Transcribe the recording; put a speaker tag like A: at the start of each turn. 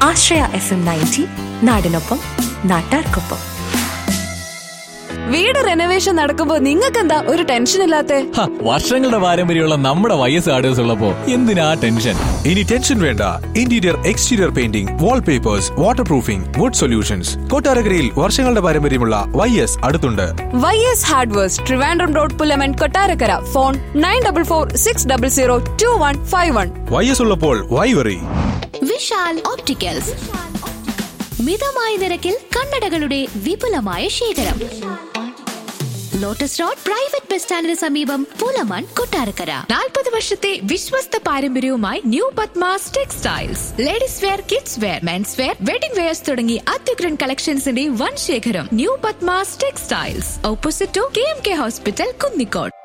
A: ആശ്രയ F M ninety നാടിനൊപ്പം നാട്ടാർക്കൊപ്പം
B: വീട് റെനോവേഷൻ നടക്കുമ്പോ നിങ്ങൾക്കെന്താ ഒരു ടെൻഷൻ ഇല്ലാത്തെ
C: ഹ, വർഷങ്ങളുടെ പാരമ്പര്യമുള്ള നമ്മുടെ വൈ എസ് ആർഡേഴ്സ് ഉള്ളപ്പോ എന്തിനാ ടെൻഷൻ
D: ഇനി ടെൻഷൻ വേണ്ട interior exterior painting wallpapers waterproofing wood solutions കൊട്ടാരക്കരയിൽ വർഷങ്ങളുടെ പാരമ്പര്യമുള്ള വൈ എസ് അടുത്തുണ്ട്
B: Y S hardwares Trivandrum road Pullaman Kottarakkara phone nine double four six double zero two one five one
D: Y S ഉള്ളപ്പോൾ why worry
E: Vishal opticals മിതമായ നിരക്കിൽ കണ്ണടകളുടെ വിപുലമായ ശേഖരം ലോട്ടസ് റോഡ് പ്രൈവറ്റ് ബസ് സ്റ്റാൻഡിന് സമീപം പുലമൺ കൊട്ടാരക്കര
F: നാൽപ്പത് വർഷത്തെ വിശ്വസ്ത പാരമ്പര്യവുമായി new Padmas textiles ladies wear kids wear men's wear wedding wears തുടങ്ങി അത്യുഗ്രൻ കളക്ഷൻസിന്റെ വൻ ശേഖരം new Padmas textiles opposite to K M K hospital Kunnicode